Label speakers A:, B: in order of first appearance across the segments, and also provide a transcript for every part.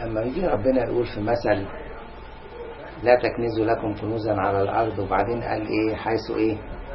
A: لما يجي ربنا يقول في مثل لا تكنزوا لكم كنوزا على الأرض وبعدين قال إيه حيث إيه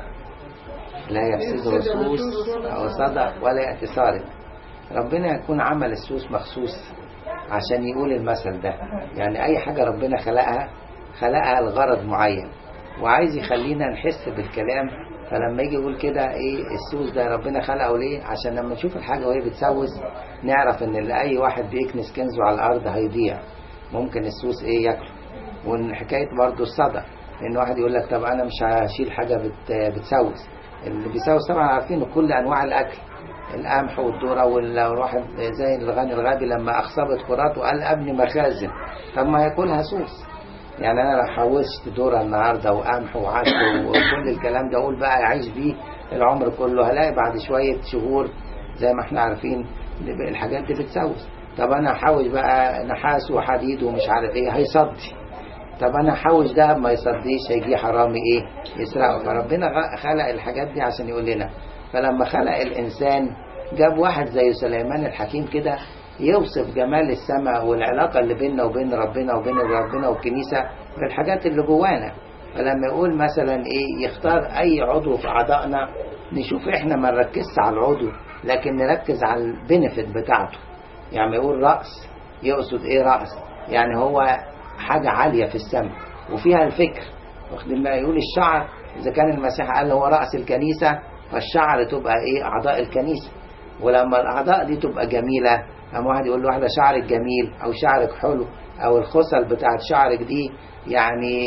A: لا يفسد السوس أو صدق ولا يأتي سارق ربنا يكون عمل السوس مخصوص عشان يقول المثل ده يعني أي حاجة ربنا خلقها خلقها لغرض معين وعايز يخلينا نحس بالكلام فلما يجي يقول كده ايه السوس ده ربنا خلقه ليه عشان لما نشوف الحاجة وهي بتسوس نعرف ان اللي اي واحد بيكنس كنزه على الارض هيضيع ممكن السوس ايه ياكله وان حكاية برضه الصدى ان واحد يقول لك طب انا مش هشيل حاجة بت بتسوس اللي بيسوس طبعا عارفين كل انواع الاكل القمح والذره والواحد زي الغني الغبي لما اخصبت كراته وقال ابني مخازن طب ما ياكلها سوس يعني انا لو حوشت ذره النهارده وقمح وعدس وكل الكلام ده اقول بقى اعيش بيه العمر كله هلاقي بعد شويه شهور زي ما احنا عارفين الحاجات دي بتسوس طب انا احوش بقى نحاس وحديد ومش عارف ايه هيصدي طب انا احوش ده ما يصديش هيجي حرامي ايه يسرقه فربنا خلق الحاجات دي عشان يقول لنا فلما خلق الانسان جاب واحد زي سليمان الحكيم كده يوصف جمال السماء والعلاقة اللي بيننا وبين ربنا وبين ربنا والكنيسة بالحاجات اللي جوانا فلما يقول مثلا ايه يختار اي عضو في اعضائنا نشوف احنا ما نركزش على العضو لكن نركز على البنفيت بتاعته يعني يقول رأس يقصد ايه رأس يعني هو حاجة عالية في السماء وفيها الفكر واخدين ما يقول الشعر اذا كان المسيح قال هو رأس الكنيسة فالشعر تبقى ايه اعضاء الكنيسة ولما الاعضاء دي تبقى جميلة قام واحد يقول له واحدة شعرك جميل او شعرك حلو او الخصل بتاعت شعرك دي يعني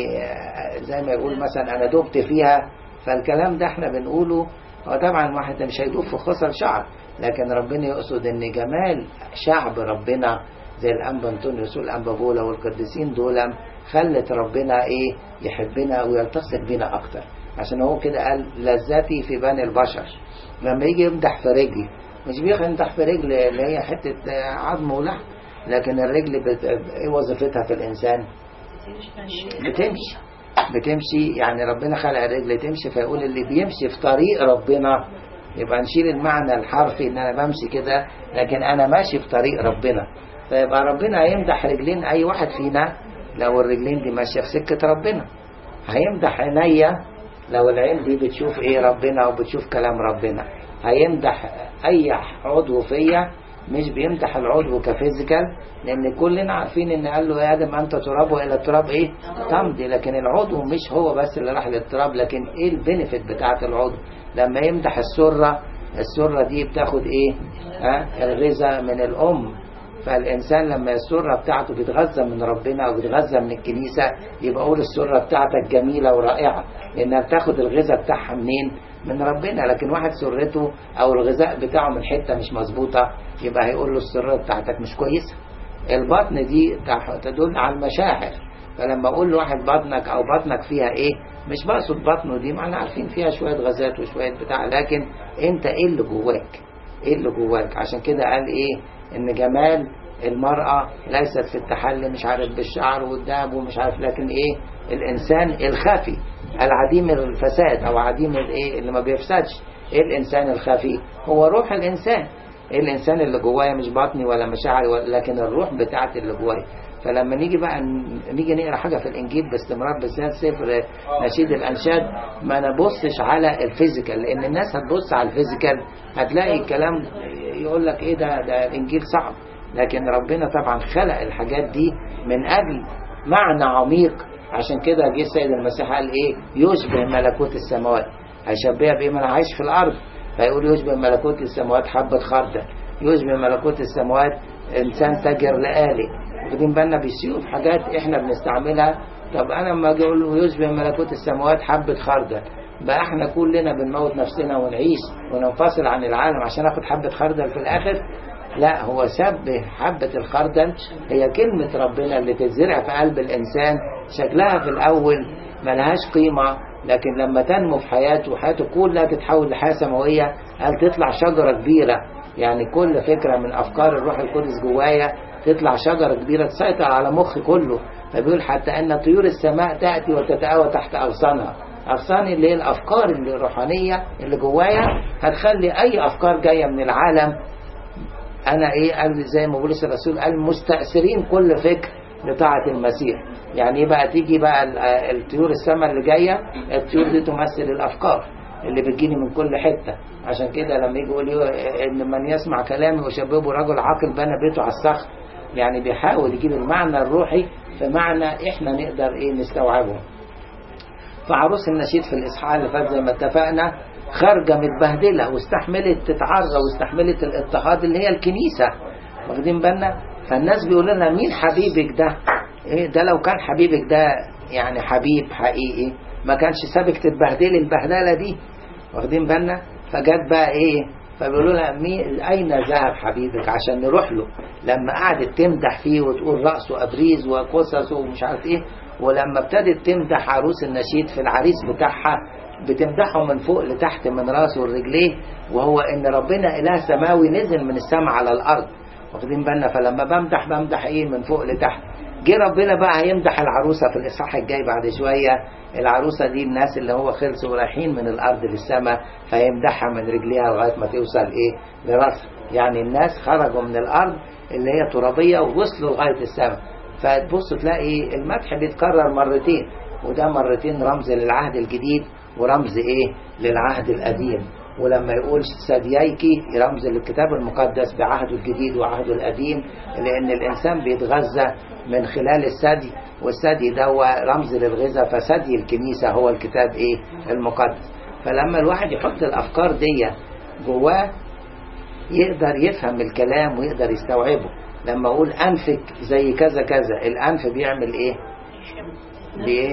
A: زي ما يقول مثلا انا دبت فيها فالكلام ده احنا بنقوله هو طبعا واحد مش هيدوب في خصل شعر لكن ربنا يقصد ان جمال شعب ربنا زي الانبا انطونيوس والانبا بولا والقديسين دول خلت ربنا ايه يحبنا ويلتصق بنا اكتر عشان هو كده قال لذتي في بني البشر لما يجي يمدح في رجلي مش بيمدح في رجل اللي هي حتة عظم ولحم لكن الرجل بت... ايه وظيفتها في الانسان بتمشي بتمشي يعني ربنا خلق الرجل تمشي فيقول اللي بيمشي في طريق ربنا يبقى نشيل المعنى الحرفي ان انا بمشي كده لكن انا ماشي في طريق ربنا فيبقى ربنا هيمدح رجلين اي واحد فينا لو الرجلين دي ماشيه في سكه ربنا هيمدح عينيا لو العين دي بتشوف ايه ربنا وبتشوف كلام ربنا هيمدح اي عضو فيا مش بيمدح العضو كفيزيكال لان كلنا عارفين ان قال له يا ادم انت تراب والى التراب ايه تمضي لكن العضو مش هو بس اللي راح للتراب لكن ايه البنفيت بتاعه العضو لما يمدح السره السره دي بتاخد ايه ها الغذاء من الام فالإنسان لما السرة بتاعته بتغذى من ربنا أو بتغذى من الكنيسة يبقى قول السرة بتاعتك جميلة ورائعة لأنها بتاخد الغذاء بتاعها منين؟ من ربنا لكن واحد سرته أو الغذاء بتاعه من حتة مش مظبوطة يبقى هيقول له السرة بتاعتك مش كويسة البطن دي تدل على المشاعر فلما أقول لواحد بطنك أو بطنك فيها إيه مش بقصد بطنه دي ما احنا عارفين فيها شوية غازات وشوية بتاع لكن أنت إيه اللي جواك إيه اللي جواك عشان كده قال إيه ان جمال المرأة ليست في التحلي مش عارف بالشعر والدهب ومش عارف لكن ايه الانسان الخفي العديم الفساد او عديم الايه اللي ما بيفسدش ايه الانسان الخفي هو روح الانسان ايه الانسان اللي جوايا مش بطني ولا مشاعري لكن الروح بتاعتي اللي جوايا فلما نيجي بقى نيجي نقرا حاجه في الانجيل باستمرار بالذات سفر نشيد الانشاد ما نبصش على الفيزيكال لان الناس هتبص على الفيزيكال هتلاقي الكلام يقول لك ايه ده ده الانجيل صعب لكن ربنا طبعا خلق الحاجات دي من اجل معنى عميق عشان كده جه السيد المسيح قال ايه يشبه ملكوت السماوات هيشبهها بايه ما انا عايش في الارض فيقول يشبه ملكوت السماوات حبه خردل يشبه ملكوت السماوات انسان تاجر لآلي واخدين بالنا بيسيئوا في حاجات احنا بنستعملها طب انا لما اجي اقول له يشبه ملكوت السماوات حبه خردل بقى احنا كلنا بنموت نفسنا ونعيش وننفصل عن العالم عشان اخد حبه خردل في الاخر لا هو شبه حبة الخردل هي كلمة ربنا اللي تتزرع في قلب الإنسان شكلها في الأول ملهاش قيمة لكن لما تنمو في حياته وحياته كلها تتحول لحياة سماوية هل تطلع شجرة كبيرة يعني كل فكرة من أفكار الروح القدس جوايا تطلع شجرة كبيرة تسيطر على مخي كله فبيقول حتى أن طيور السماء تأتي وتتآوى تحت أغصانها أغصان اللي هي الأفكار الروحانية اللي جوايا هتخلي أي أفكار جاية من العالم انا ايه قال زي ما بولس الرسول قال مستأثرين كل فكر لطاعة المسيح يعني ايه بقى تيجي بقى ال- الطيور السماء اللي جاية الطيور دي تمثل الافكار اللي بتجيني من كل حتة عشان كده لما يجي يقول لي ان من يسمع كلامي وشبابه رجل عاقل بنى بيته على الصخر يعني بيحاول يجيب المعنى الروحي في معنى احنا نقدر ايه نستوعبه فعروس النشيد في الإصحاح اللي فات زي ما اتفقنا خارجة متبهدلة واستحملت تتعرى واستحملت الاضطهاد اللي هي الكنيسة واخدين بالنا فالناس بيقولوا لنا مين حبيبك ده إيه ده لو كان حبيبك ده يعني حبيب حقيقي ما كانش سابك تتبهدلي البهدلة دي واخدين بالنا فجت بقى ايه فبيقولوا لها مين اين ذهب حبيبك عشان نروح له لما قعدت تمدح فيه وتقول رأسه ابريز وقصصه ومش عارف ايه ولما ابتدت تمدح عروس النشيد في العريس بتاعها بتمدحه من فوق لتحت من راسه ورجليه وهو ان ربنا اله سماوي نزل من السماء على الارض واخدين بالنا فلما بمدح بمدح ايه من فوق لتحت جه ربنا بقى هيمدح العروسه في الاصحاح الجاي بعد شويه العروسه دي الناس اللي هو خلصوا رايحين من الارض للسماء فيمدحها من رجليها لغايه ما توصل ايه لراسها يعني الناس خرجوا من الارض اللي هي ترابيه ووصلوا لغايه السماء فتبص تلاقي المدح بيتكرر مرتين وده مرتين رمز للعهد الجديد ورمز ايه للعهد القديم ولما يقول ثدييكي رمز للكتاب المقدس بعهده الجديد وعهده القديم لان الانسان بيتغذى من خلال الثدي والثدي ده هو رمز للغذاء فثدي الكنيسه هو الكتاب ايه المقدس فلما الواحد يحط الافكار دي جواه يقدر يفهم الكلام ويقدر يستوعبه لما اقول انفك زي كذا كذا الانف بيعمل ايه بايه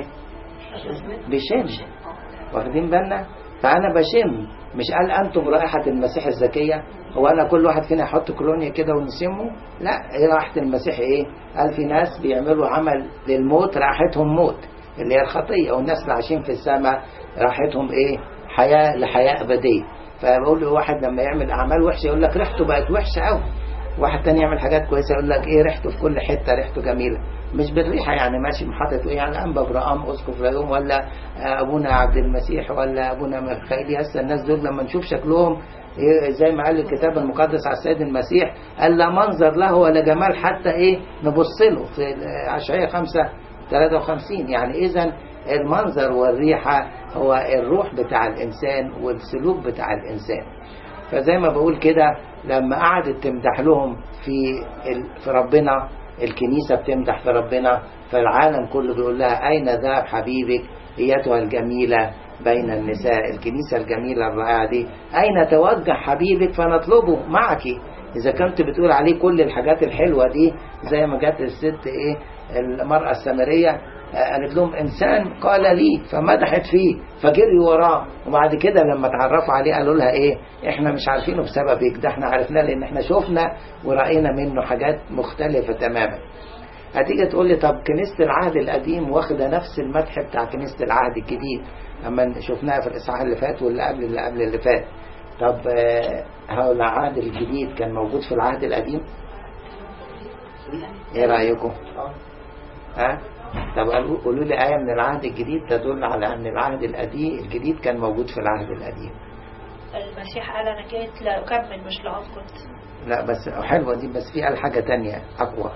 A: بيشم واخدين بالنا فانا بشم مش قال انتم رائحه المسيح الزكيه هو انا كل واحد فينا يحط كولونيا كده ونسمه لا ايه رائحه المسيح ايه قال في ناس بيعملوا عمل للموت راحتهم موت اللي هي الخطيه والناس اللي عايشين في السماء راحتهم ايه حياه لحياه ابديه فبقول له واحد لما يعمل اعمال وحشه يقول لك ريحته بقت وحشه قوي واحد تاني يعمل حاجات كويسه يقول لك ايه ريحته في كل حته ريحته جميله مش بالريحه يعني ماشي محطط ايه يعني انبا ابراهام اسقف اليوم ولا ابونا عبد المسيح ولا ابونا ميخائيل هسه الناس دول لما نشوف شكلهم إيه زي ما قال الكتاب المقدس على السيد المسيح قال لا منظر له ولا جمال حتى ايه نبص له في اشعياء 5 53 يعني اذا المنظر والريحه هو الروح بتاع الانسان والسلوك بتاع الانسان فزي ما بقول كده لما قعدت تمدح لهم في في ربنا الكنيسة بتمدح في ربنا فالعالم كله بيقول لها أين ذهب حبيبك ايتها الجميلة بين النساء الكنيسة الجميلة الرائعة دي أين توجه حبيبك فنطلبه معك إذا كنت بتقول عليه كل الحاجات الحلوة دي زي ما جت الست إيه المرأة السامرية قالت لهم إنسان قال لي فمدحت فيه فجري وراه وبعد كده لما تعرفوا عليه قالوا لها إيه إحنا مش عارفينه بسببك ده إحنا عرفناه لأن إحنا شفنا ورأينا منه حاجات مختلفة تماما هتيجي تقول لي طب كنيسة العهد القديم واخدة نفس المدح بتاع كنيسة العهد الجديد أما شفناها في الإصحاح اللي فات واللي قبل اللي قبل اللي فات طب هو العهد الجديد كان موجود في العهد القديم ايه رأيكم ها طب قولوا لي آية من العهد الجديد تدل على أن العهد القديم الجديد كان موجود في العهد القديم
B: المسيح قال أنا جيت لأكمل مش لأسقط
A: لا بس حلوة دي بس في قال حاجة تانية أقوى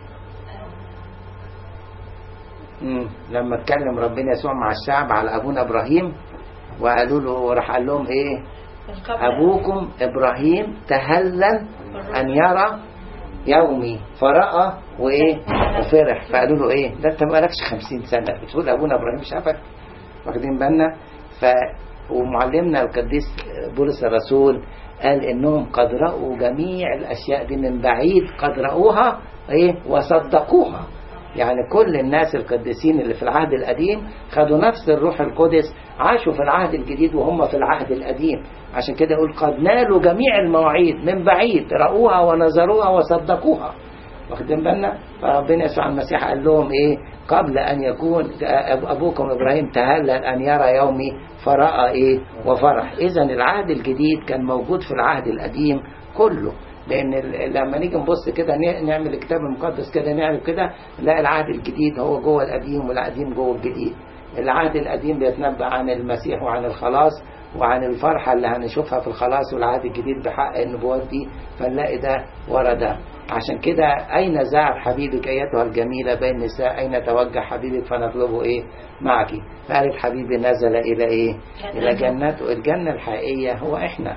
A: مم. لما اتكلم ربنا يسوع مع الشعب على أبونا إبراهيم وقالوا له وراح قال لهم إيه أبوكم إبراهيم تهلل أن يرى يومي فرأى وإيه وفرح فقالوا له إيه ده أنت مالكش خمسين سنة بتقول أبونا إبراهيم شافك واخدين بالنا ف ومعلمنا القديس بولس الرسول قال إنهم قد رأوا جميع الأشياء دي من بعيد قد رأوها إيه وصدقوها يعني كل الناس القديسين اللي في العهد القديم خدوا نفس الروح القدس عاشوا في العهد الجديد وهم في العهد القديم عشان كده يقول قد نالوا جميع المواعيد من بعيد رأوها ونظروها وصدقوها واخدين بالنا فربنا يسوع المسيح قال لهم ايه قبل ان يكون ابوكم ابراهيم تهلل ان يرى يومي فرأى ايه وفرح اذا العهد الجديد كان موجود في العهد القديم كله لان لما نيجي نبص كده نعمل الكتاب المقدس كده نعمل كده نلاقي العهد الجديد هو جوه القديم والقديم جوه الجديد العهد القديم بيتنبأ عن المسيح وعن الخلاص وعن الفرحة اللي هنشوفها في الخلاص والعهد الجديد بحق النبوات دي فنلاقي ده ورا ده عشان كده أين ذهب حبيبك أيتها الجميلة بين النساء أين توجه حبيبك فنطلبه إيه معك فقالت حبيبي نزل إلى إيه إلى جنته الجنة الحقيقية هو إحنا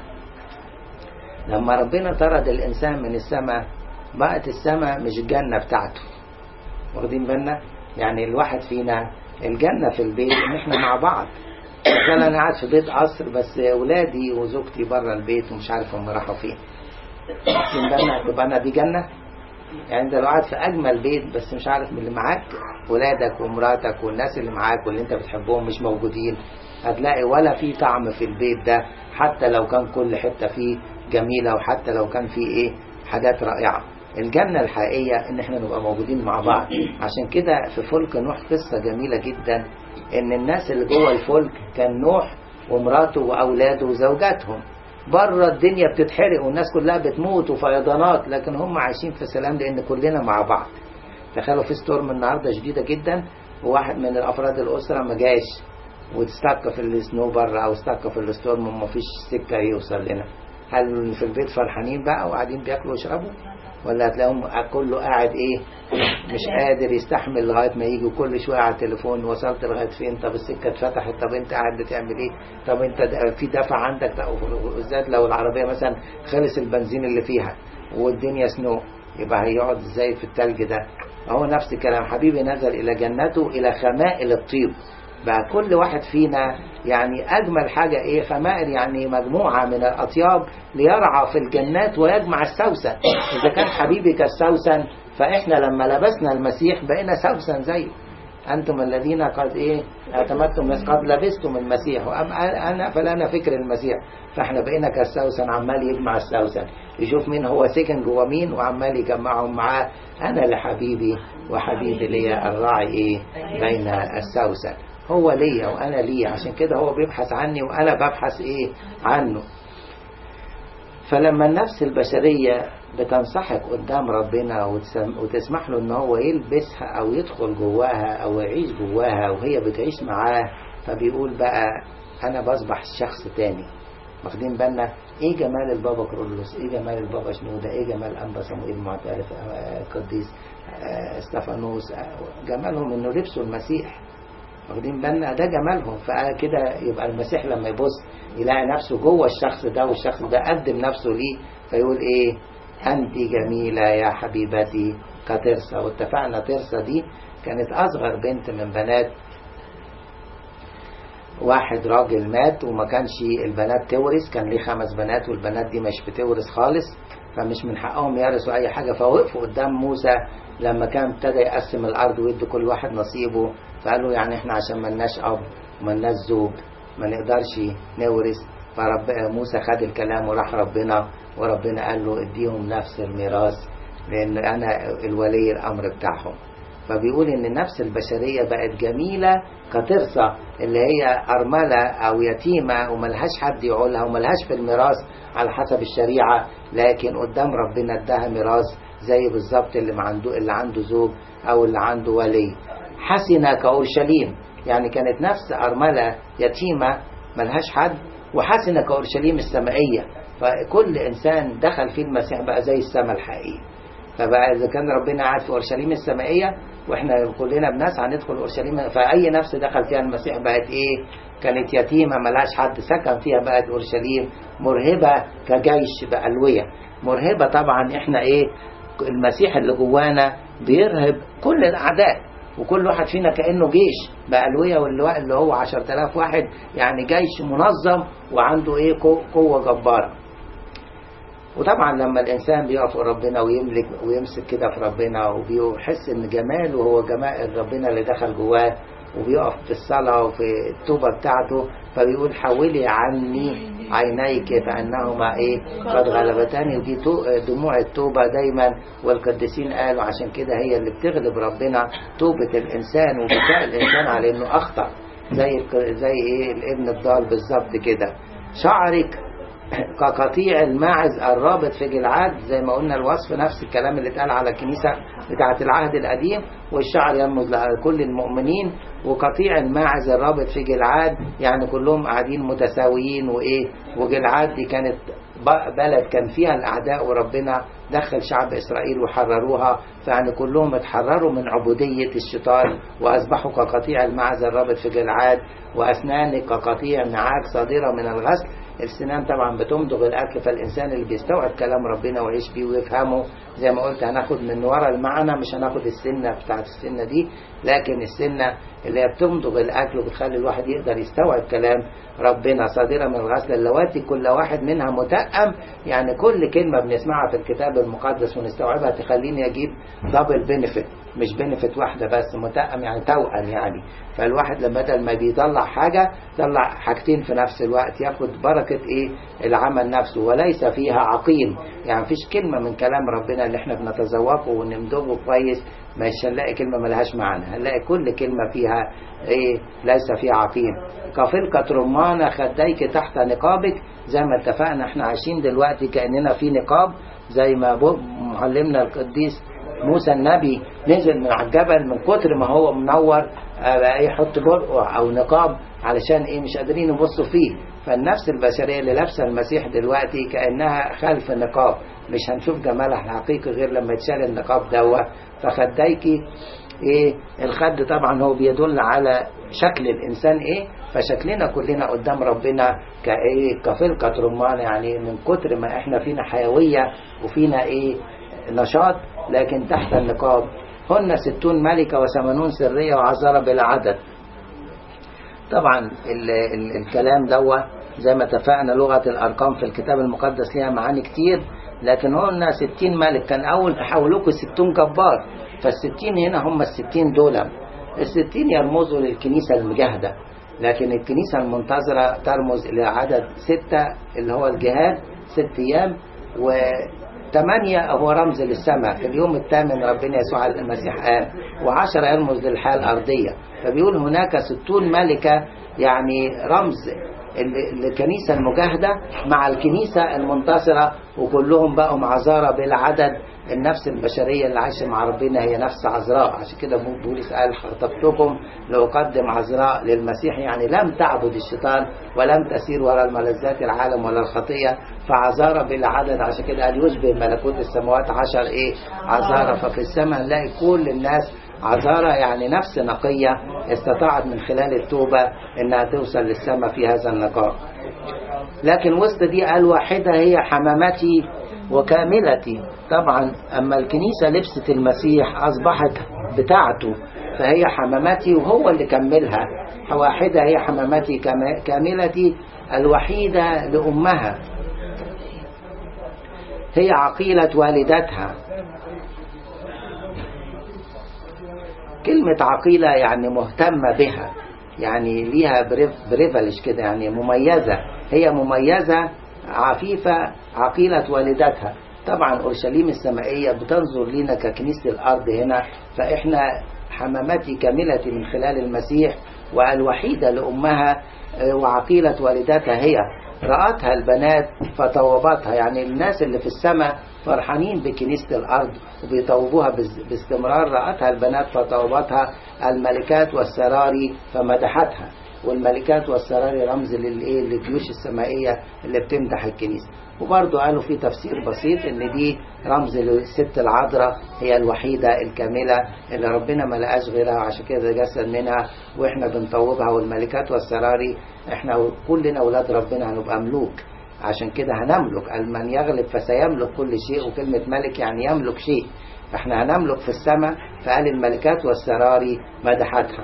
A: لما ربنا طرد الإنسان من السماء بقت السماء مش الجنة بتاعته واخدين بالنا يعني الواحد فينا الجنة في البيت ان احنا مع بعض مثلا انا قاعد في بيت قصر بس اولادي وزوجتي بره البيت ومش عارف هم راحوا فين واخدين بالنا تبقى انا دي جنة يعني انت لو قاعد في اجمل بيت بس مش عارف من اللي معاك ولادك ومراتك والناس اللي معاك واللي انت بتحبهم مش موجودين هتلاقي ولا في طعم في البيت ده حتى لو كان كل حتة فيه جميلة وحتى لو كان فيه ايه حاجات رائعة الجنة الحقيقية ان احنا نبقى موجودين مع بعض عشان كده في فلك نوح قصة جميلة جدا ان الناس اللي جوه الفلك كان نوح ومراته واولاده وزوجاتهم بره الدنيا بتتحرق والناس كلها بتموت وفيضانات لكن هم عايشين في سلام لان كلنا مع بعض تخيلوا في ستورم النهارده شديده جدا وواحد من الافراد الاسره ما جاش وتستك في السنو بره او استك في الستورم وما فيش سكه يوصل لنا هل في البيت فرحانين بقى وقاعدين بياكلوا ويشربوا ولا هتلاقيهم كله قاعد ايه مش قادر يستحمل لغايه ما يجي كل شويه على التليفون وصلت لغايه فين طب السكه اتفتحت طب انت قاعد بتعمل ايه طب انت في دفع عندك بالذات لو العربيه مثلا خلص البنزين اللي فيها والدنيا سنو يبقى هيقعد ازاي في التلج ده هو نفس الكلام حبيبي نزل الى جنته الى خمائل الطيب بقى كل واحد فينا يعني أجمل حاجة إيه خمائر يعني مجموعة من الأطياب ليرعى في الجنات ويجمع السوسن إذا كان حبيبي كالسوسن فإحنا لما لبسنا المسيح بقينا سوسن زيه أنتم الذين قد إيه اعتمدتم قد لبستم المسيح وأما أنا فلنا فكر المسيح فإحنا بقينا كالسوسن عمال يجمع السوسن يشوف مين هو سكن جوا مين وعمال يجمعهم معاه أنا لحبيبي وحبيبي ليا الراعي إيه بين السوسن هو ليا وانا ليا عشان كده هو بيبحث عني وانا ببحث ايه عنه فلما النفس البشرية بتنسحق قدام ربنا وتسمح له ان هو يلبسها او يدخل جواها او يعيش جواها وهي بتعيش معاه فبيقول بقى انا بصبح شخص تاني واخدين بالنا ايه جمال البابا كرولوس ايه جمال البابا شنودة ايه جمال انبا صموئيل معترف القديس استفانوس جمالهم انه لبسوا المسيح واخدين بالنا ده جمالهم فكده يبقى المسيح لما يبص يلاقي نفسه جوه الشخص ده والشخص ده قدم نفسه ليه فيقول ايه انت جميلة يا حبيبتي كترسة واتفقنا ترسة دي كانت اصغر بنت من بنات واحد راجل مات وما كانش البنات تورث كان ليه خمس بنات والبنات دي مش بتورث خالص فمش من حقهم يرثوا اي حاجة فوقفوا قدام موسى لما كان ابتدى يقسم الارض ويدي كل واحد نصيبه فقالوا يعني احنا عشان ملناش اب وملناش زوج ما نقدرش نورث فرب موسى خد الكلام وراح ربنا وربنا قال له اديهم نفس الميراث لان انا الولي الامر بتاعهم فبيقول ان النفس البشرية بقت جميلة كترسة اللي هي أرملة أو يتيمة وملهاش حد يعولها وملهاش في الميراث على حسب الشريعة لكن قدام ربنا اداها ميراث زي بالظبط اللي عنده اللي عنده زوج أو اللي عنده ولي حسنة كأورشليم يعني كانت نفس أرملة يتيمة ملهاش حد وحسنة كأورشليم السمائية فكل إنسان دخل فيه المسيح بقى زي السماء الحقيقية فبقى إذا كان ربنا قاعد في أورشليم السمائية وإحنا كلنا بندخل ندخل أورشليم فأي نفس دخل فيها المسيح بقت إيه كانت يتيمة ملهاش حد سكن فيها بقت أورشليم مرهبة كجيش بألوية مرهبة طبعا إحنا إيه المسيح اللي جوانا بيرهب كل الأعداء وكل واحد فينا كأنه جيش بألوية واللواء اللي هو عشر تلاف واحد يعني جيش منظم وعنده ايه قوة جبارة وطبعا لما الإنسان بيقف ربنا ويملك ويمسك كده في ربنا وبيحس إن جماله هو جمال ربنا اللي دخل جواه وبيقف في الصلاة وفي التوبة بتاعته فبيقول حولي عني عينيك فأنهما إيه قد غلبتني ودي دموع التوبة دايما والقديسين قالوا عشان كده هي اللي بتغلب ربنا توبة الإنسان وبكاء الإنسان على إنه أخطأ زي زي إيه الابن الضال بالظبط كده شعرك كقطيع الماعز الرابط في جلعاد زي ما قلنا الوصف نفس الكلام اللي اتقال على الكنيسة بتاعة العهد القديم والشعر يرمز لكل المؤمنين وقطيع الماعز الرابط في جلعاد يعني كلهم قاعدين متساويين وإيه وجلعاد دي كانت ب- بلد كان فيها الأعداء وربنا دخل شعب إسرائيل وحرروها فيعني كلهم اتحرروا من عبودية الشيطان وأصبحوا كقطيع الماعز الرابط في جلعاد وأسنان كقطيع نعاج صادرة من الغسل السنان طبعا بتمضغ الأكل فالإنسان اللي بيستوعب كلام ربنا ويعيش بيه ويفهمه زي ما قلت هناخد من ورا المعنى مش هناخد السنة بتاعت السنة دي لكن السنة اللي هي بتمضغ الأكل وبتخلي الواحد يقدر يستوعب كلام ربنا صادرة من الغسل اللواتي كل واحد منها متأم يعني كل كلمة بنسمعها في الكتاب المقدس ونستوعبها تخليني أجيب دبل بنفيت مش بنفيت واحدة بس متأم يعني توأم يعني فالواحد لما بدل ما بيطلع حاجة طلع حاجتين في نفس الوقت ياخد بركة ايه العمل نفسه وليس فيها عقيم يعني مفيش كلمة من كلام ربنا اللي احنا بنتذوقه ونمضغه كويس مش هنلاقي كلمة ملهاش معنى هنلاقي كل كلمة فيها ايه ليس فيها عقيم كفلكة رمانة خديك تحت نقابك زي ما اتفقنا احنا عايشين دلوقتي كأننا في نقاب زي ما بو- معلمنا القديس موسى النبي نزل من على الجبل من كتر ما هو منور آه، بقى يحط برقع او نقاب علشان ايه مش قادرين يبصوا فيه فالنفس البشريه اللي لابسه المسيح دلوقتي كانها خلف نقاب مش هنشوف جمالها الحقيقي غير لما يتشال النقاب دوت فخديكي ايه الخد طبعا هو بيدل على شكل الانسان ايه فشكلنا كلنا قدام ربنا كايه كفلقة رمان يعني من كتر ما احنا فينا حيوية وفينا ايه نشاط لكن تحت النقاب هن ستون ملكة وثمانون سرية وعذارة بلا عدد طبعا ال ال الكلام دوا زي ما اتفقنا لغة الأرقام في الكتاب المقدس ليها معاني كتير لكن هن ستين ملك كان أول تحولوكوا ستون جبار فالستين هنا هم الستين دول الستين يرمزوا للكنيسة المجاهدة لكن الكنيسة المنتظرة ترمز إلى عدد ستة اللي هو الجهاد ست أيام وثمانية هو رمز للسماء في اليوم الثامن ربنا يسوع المسيح قام وعشرة يرمز للحياة الأرضية فبيقول هناك ستون ملكة يعني رمز ال- الكنيسة المجاهدة مع الكنيسة المنتصرة وكلهم بقوا معذارة بلا عدد النفس البشرية اللي عايشة مع ربنا هي نفس عذراء عشان كده بولس قال خطبتكم لأقدم عذراء للمسيح يعني لم تعبد الشيطان ولم تسير وراء الملذات العالم ولا الخطية فعذارة بلا عدد عشان كده قال يشبه ملكوت السماوات عشر ايه عذارة ففي السماء نلاقي كل الناس عذارة يعني نفس نقية استطاعت من خلال التوبة انها توصل للسماء في هذا النقاء لكن وسط دي قال واحدة هي حمامتي وكاملتي طبعا أما الكنيسة لبست المسيح أصبحت بتاعته فهي حمامتي وهو اللي كملها واحدة هي حمامتي كما- كاملتي الوحيدة لأمها هي عقيلة والدتها كلمة عقيلة يعني مهتمة بها يعني ليها بريفلش كده يعني مميزة هي مميزة عفيفة عقيلة والدتها طبعا أورشليم السمائية بتنظر لنا ككنيسة الأرض هنا فإحنا حمامتي كاملة من خلال المسيح والوحيدة لأمها آه، وعقيلة والدتها هي رأتها البنات فطوبتها يعني الناس اللي في السماء فرحانين بكنيسة الأرض وبيطوبوها باز- باستمرار رأتها البنات فطوبتها الملكات والسراري فمدحتها والملكات والسراري رمز للايه للجيوش السمائية اللي بتمدح الكنيسة وبرضه قالوا في تفسير بسيط ان دي رمز للست العذراء هي الوحيدة الكاملة اللي ربنا ما لقاش غيرها عشان كده جسد منها واحنا بنطوبها والملكات والسراري احنا كلنا اولاد ربنا هنبقى ملوك عشان كده هنملك قال من يغلب فسيملك كل شيء وكلمة ملك يعني يملك شيء فاحنا هنملك في السماء فقال الملكات والسراري مدحتها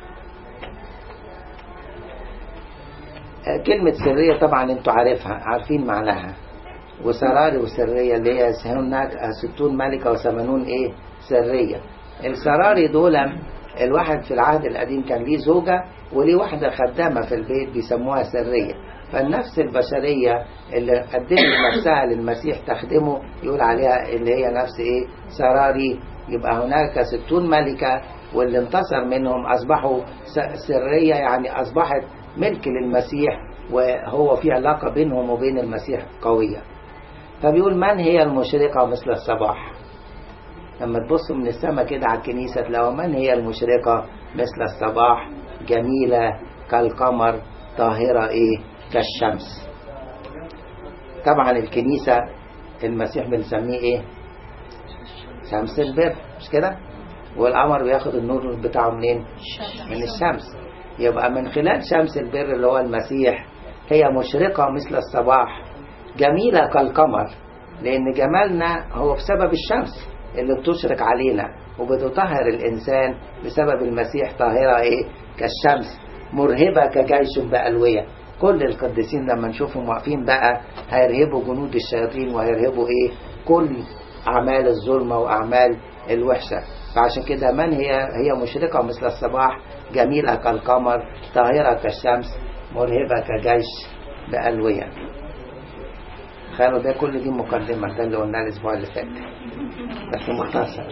A: آه، كلمة سرية طبعا انتوا عارفها عارفين معناها وسراري وسرية اللي هي هناك ستون ملكة وثمانون ايه سرية السراري دول الواحد في العهد القديم كان ليه زوجة وليه واحدة خدامة في البيت بيسموها سرية فالنفس البشرية اللي قدمت نفسها للمسيح تخدمه يقول عليها اللي هي نفس ايه سراري يبقى هناك ستون ملكة واللي انتصر منهم أصبحوا س- سرية يعني أصبحت ملك للمسيح وهو في علاقة بينهم وبين المسيح قوية فبيقول من هي المشرقة مثل الصباح لما تبصوا من السماء كده على الكنيسة تلاقوا من هي المشرقة مثل الصباح جميلة كالقمر طاهرة ايه كالشمس طبعا الكنيسة المسيح بنسميه ايه شمس البر مش كده والقمر بياخد النور بتاعه منين من الشمس يبقى من خلال شمس البر اللي هو المسيح هي مشرقة مثل الصباح جميلة كالقمر لأن جمالنا هو بسبب الشمس اللي بتشرق علينا وبتطهر الإنسان بسبب المسيح طاهرة إيه كالشمس مرهبة كجيش بألوية كل القديسين لما نشوفهم واقفين بقى هيرهبوا جنود الشياطين وهيرهبوا إيه كل أعمال الظلمة وأعمال الوحشة فعشان كده من هي هي مشرقة مثل الصباح جميلة كالقمر طاهرة كالشمس مرهبة كجيش بألوية خلوا ده كل دي مقدمة ده اللي قلناه الأسبوع اللي فات بس مختصر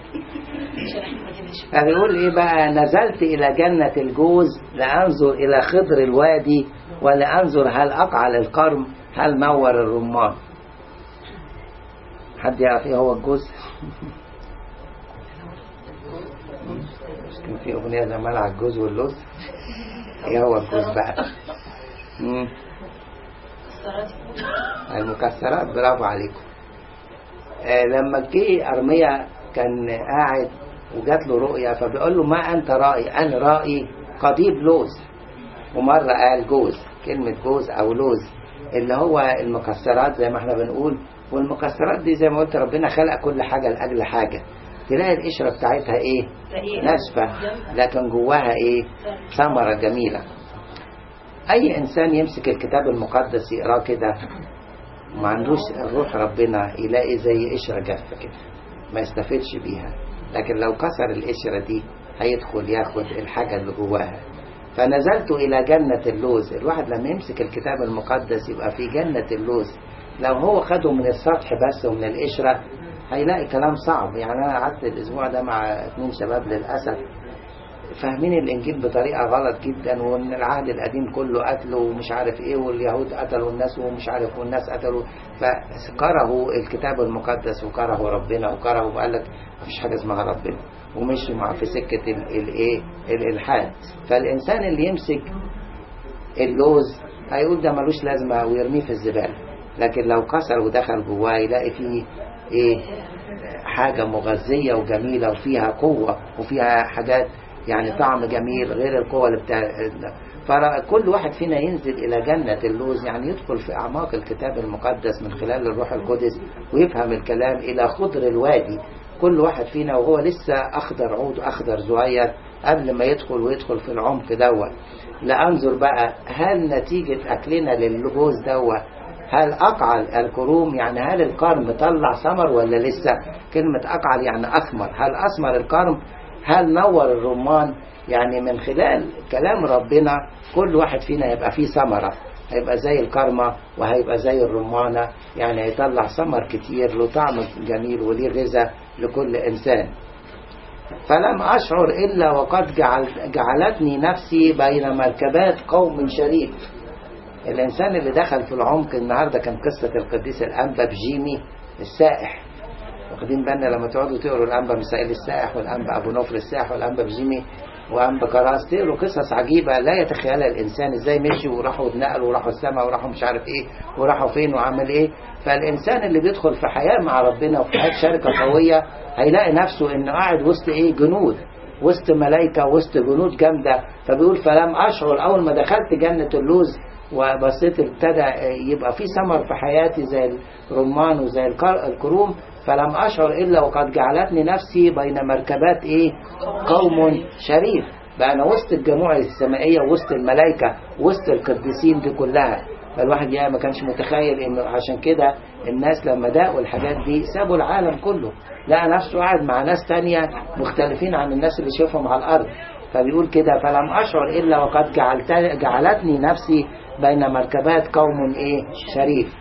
A: فبيقول إيه بقى نزلت إلى جنة الجوز لأنظر إلى خضر الوادي ولأنظر هل أقعل القرم هل نور الرمان حد يعرف إيه هو الجوز كان في أغنية زمان على الجوز واللوز إيه هو الجوز بقى مم. المكسرات برافو عليكم آه لما جه أرميا كان قاعد وجات له رؤيا فبيقول له ما أنت رائي أنا رائي قضيب لوز ومرة قال جوز كلمة جوز أو لوز اللي هو المكسرات زي ما احنا بنقول والمكسرات دي زي ما قلت ربنا خلق كل حاجة لأجل حاجة تلاقي القشرة بتاعتها ايه ناشفة لكن جواها ايه ثمرة جميلة اي انسان يمسك الكتاب المقدس يقراه كده ما عندوش الروح ربنا يلاقي زي قشرة جافة كده ما يستفدش بيها لكن لو كسر القشرة دي هيدخل ياخد الحاجة اللي جواها فنزلت إلى جنة اللوز الواحد لما يمسك الكتاب المقدس يبقى في جنة اللوز لو هو خده من السطح بس ومن القشرة هيلاقي كلام صعب يعني أنا قعدت الأسبوع ده مع اتنين شباب للأسف فاهمين الإنجيل بطريقة غلط جدا وإن العهد القديم كله قتل ومش عارف إيه واليهود قتلوا الناس ومش عارف والناس قتلوا فكرهوا الكتاب المقدس وكرهوا ربنا وكرهوا وقال لك مفيش حاجة اسمها ربنا ومشوا مع في سكة الإيه الإلحاد فالإنسان اللي يمسك اللوز هيقول ده ملوش لازمة ويرميه في الزبالة لكن لو كسر ودخل جواه يلاقي فيه ايه حاجة مغذية وجميلة وفيها قوة وفيها حاجات يعني طعم جميل غير القوة اللي بتاع فكل واحد فينا ينزل إلى جنة اللوز يعني يدخل في أعماق الكتاب المقدس من خلال الروح القدس ويفهم الكلام إلى خضر الوادي كل واحد فينا وهو لسه أخضر عود أخضر صغير قبل ما يدخل ويدخل في العمق دوت لأنظر بقى هل نتيجة أكلنا للجوز دوت هل أقعل الكروم يعني هل الكرم طلع ثمر ولا لسه كلمة أقعل يعني أثمر هل أثمر الكرم هل نور الرمان يعني من خلال كلام ربنا كل واحد فينا هيبقى فيه ثمرة هيبقى زي الكرمة وهيبقى زي الرمانة يعني هيطلع ثمر كتير له طعم جميل وليه غذاء لكل إنسان فلم أشعر إلا وقد جعل جعلتني نفسي بين مركبات قوم شريف الإنسان اللي دخل في العمق النهاردة كان قصة القديس الأنبا بجيمي السائح واخدين بالنا لما تقعدوا تقروا الأنبا مسائل السائح والأنبا أبو نوفل السائح والأنبا بجيمي وأنبا كراس تقروا قصص عجيبة لا يتخيلها الإنسان إزاي مشوا وراحوا اتنقلوا وراحوا السماء وراحوا مش عارف إيه وراحوا فين وعمل إيه فالإنسان اللي بيدخل في حياة مع ربنا وفي حياة شركة قوية هيلاقي نفسه إنه قاعد وسط إيه جنود وسط ملايكة وسط جنود جامدة فبيقول فلم أشعر أول ما دخلت جنة اللوز وبصيت ابتدى يبقى في ثمر في حياتي زي الرمان وزي الكروم فلم أشعر إلا وقد جعلتني نفسي بين مركبات إيه قوم شريف بقى أنا وسط الجموع السمائية وسط الملائكة وسط القديسين دي كلها فالواحد يعني ما كانش متخيل إنه عشان كده الناس لما داقوا الحاجات دي سابوا العالم كله لقى نفسه قاعد مع ناس تانية مختلفين عن الناس اللي شايفهم على الأرض فبيقول كده فلم أشعر إلا وقد جعلت جعلتني نفسي بين مركبات قوم إيه شريف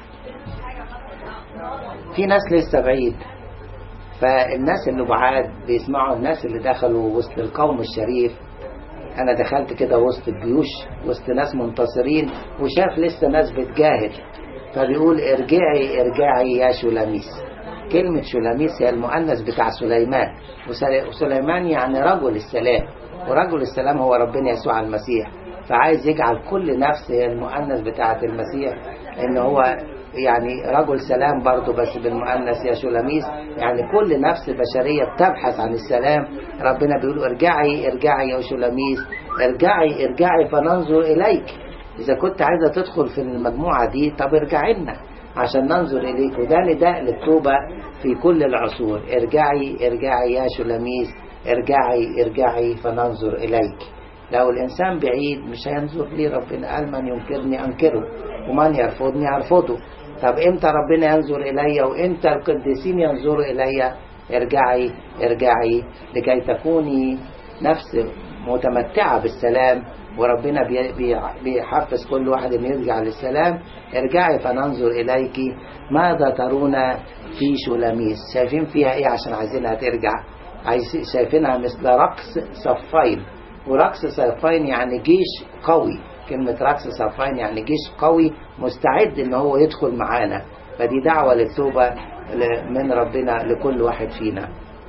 A: في ناس لسه بعيد فالناس اللي بعاد بيسمعوا الناس اللي دخلوا وسط القوم الشريف أنا دخلت كده وسط الجيوش وسط ناس منتصرين وشاف لسه ناس بتجاهد فبيقول ارجعي ارجعي يا شولاميس كلمة شلاميس هي المؤنث بتاع سليمان وسل- وسليمان يعني رجل السلام ورجل السلام هو ربنا يسوع المسيح فعايز يجعل كل نفس هي المؤنث بتاعة المسيح ان هو يعني رجل سلام برضه بس بالمؤنث يا شلاميس يعني كل نفس بشرية بتبحث عن السلام ربنا بيقول ارجعي ارجعي يا شلاميس ارجعي ارجعي فننظر إليك إذا كنت عايزة تدخل في المجموعة دي طب ارجعي لنا عشان ننظر إليك وده نداء للتوبة في كل العصور ارجعي ارجعي يا شلاميس ارجعي ارجعي فننظر إليك لو الإنسان بعيد مش هينظر ليه ربنا قال من ينكرني أنكره ومن يرفضني أرفضه طب إمتى ربنا ينظر إلي وإمتى القديسين ينظروا إلي ارجعي ارجعي لكي تكوني نفس متمتعة بالسلام وربنا بي- بي- بيحفز كل واحد انه يرجع للسلام ارجعي فننظر اليك ماذا ترون في شلاميس شايفين فيها ايه عشان عايزينها ترجع عايز شايفينها مثل رقص صفين ورقص صفين يعني جيش قوي كلمة رقص صفين يعني جيش قوي مستعد ان هو يدخل معانا فدي دعوة للتوبة ل- من ربنا لكل واحد فينا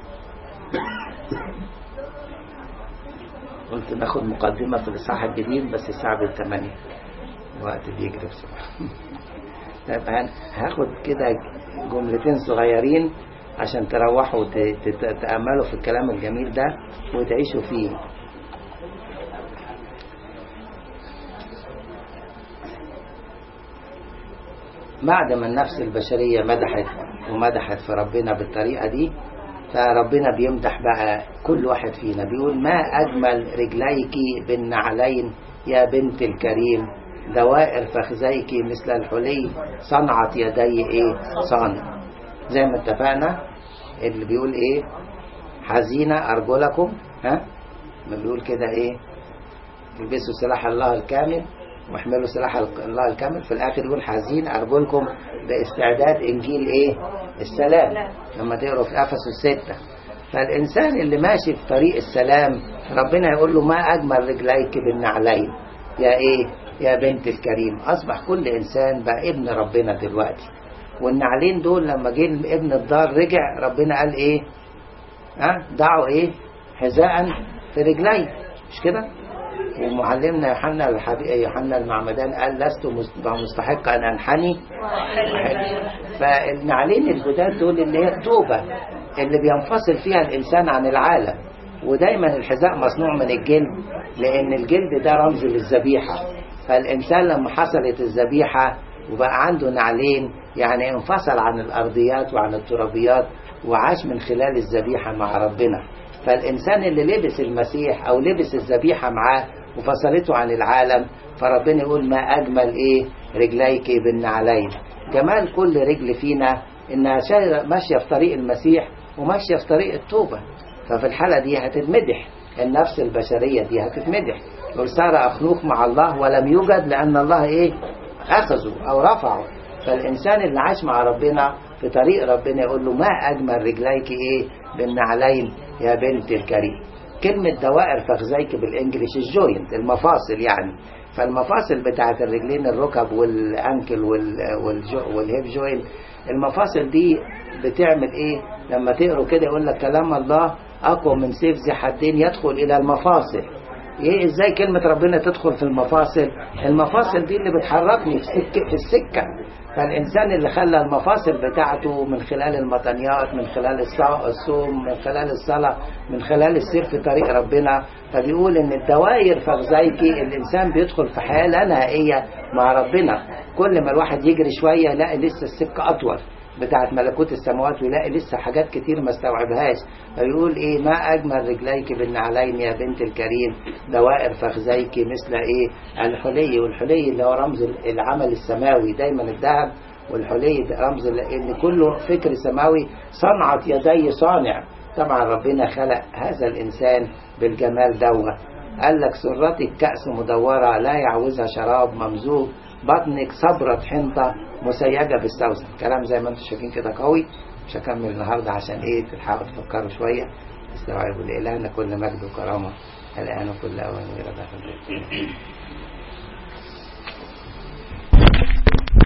A: قلت ناخد مقدمة في الإصحاح الجديد بس الساعة بالثمانية الوقت بيجري بسرعة طيب هن- هاخد كده جملتين صغيرين عشان تروحوا وت- تت- تتأملوا في الكلام الجميل ده وتعيشوا فيه بعد ما النفس البشرية مدحت ومدحت في ربنا بالطريقة دي فربنا بيمدح بقى كل واحد فينا بيقول ما أجمل رجليك بالنعلين يا بنت الكريم دوائر فخذيك مثل الحلي صنعت يدي ايه صانع زي ما اتفقنا اللي بيقول ايه حزينة أرجلكم ها ما بيقول كده ايه البسوا سلاح الله الكامل واحملوا سلاح الله الكامل في الاخر يقول حزين ارجلكم باستعداد انجيل ايه السلام لما تقروا في افسس الستة فالانسان اللي ماشي في طريق السلام ربنا يقول له ما اجمل رجليك بالنعلين يا ايه يا بنت الكريم اصبح كل انسان بقى ابن ربنا دلوقتي والنعلين دول لما جه ابن الدار رجع ربنا قال ايه ها دعوا ايه حذاء في رجلي مش كده ومعلمنا يوحنا الحبيب يوحنا المعمدان قال لست مست- مستحق ان انحني فالنعلين الجداد دول اللي هي التوبه اللي بينفصل فيها الانسان عن العالم ودايما الحذاء مصنوع من الجلد لان الجلد ده رمز للذبيحه فالانسان لما حصلت الذبيحه وبقى عنده نعلين يعني انفصل عن الارضيات وعن الترابيات وعاش من خلال الذبيحه مع ربنا فالإنسان اللي لبس المسيح أو لبس الذبيحة معاه وفصلته عن العالم فربنا يقول ما أجمل إيه رجليك بالنعلين جمال كل رجل فينا إنها شا- ماشية في طريق المسيح وماشية في طريق التوبة ففي الحالة دي هتتمدح النفس البشرية دي هتتمدح يقول صار أخنوخ مع الله ولم يوجد لأن الله إيه أخذه أو رفعه فالإنسان اللي عاش مع ربنا في طريق ربنا يقول له ما أجمل رجليك إيه بالنعلين يا بنت الكريم كلمة دوائر فخذيك بالإنجليش الجوينت المفاصل يعني فالمفاصل بتاعت الرجلين الركب والأنكل وال والجو والهيب جوينت المفاصل دي بتعمل إيه لما تقروا كده يقول لك كلام الله أقوى من سيف ذي حدين يدخل إلى المفاصل ايه ازاي كلمة ربنا تدخل في المفاصل المفاصل دي اللي بتحركني في السكة, في السكة فالإنسان اللي خلى المفاصل بتاعته من خلال المطنيات من خلال الص- الصوم من خلال الصلاة من خلال السير في طريق ربنا فبيقول إن الدوائر فخزيكي الإنسان بيدخل في حياة لا نهائية مع ربنا كل ما الواحد يجري شوية يلاقي لسه السكة أطول بتاعت ملكوت السماوات ويلاقي لسه حاجات كتير ما استوعبهاش فيقول ايه ما اجمل رجليك بالنعلين يا بنت الكريم دوائر فخذيك مثل ايه الحلي والحلي اللي هو رمز العمل السماوي دايما الذهب والحلي ده رمز ان كله فكر سماوي صنعت يدي صانع طبعا ربنا خلق هذا الانسان بالجمال دوت قال لك سرتك كأس مدورة لا يعوزها شراب ممزوج بطنك صبرة حنطة مسيجة بالسوسن كلام زي ما انتم شايفين كده قوي مش هكمل النهاردة عشان ايه تلحقوا تفكروا شوية استوعبوا لإلهنا كل مجد وكرامة الآن وكل أوان غير ذلك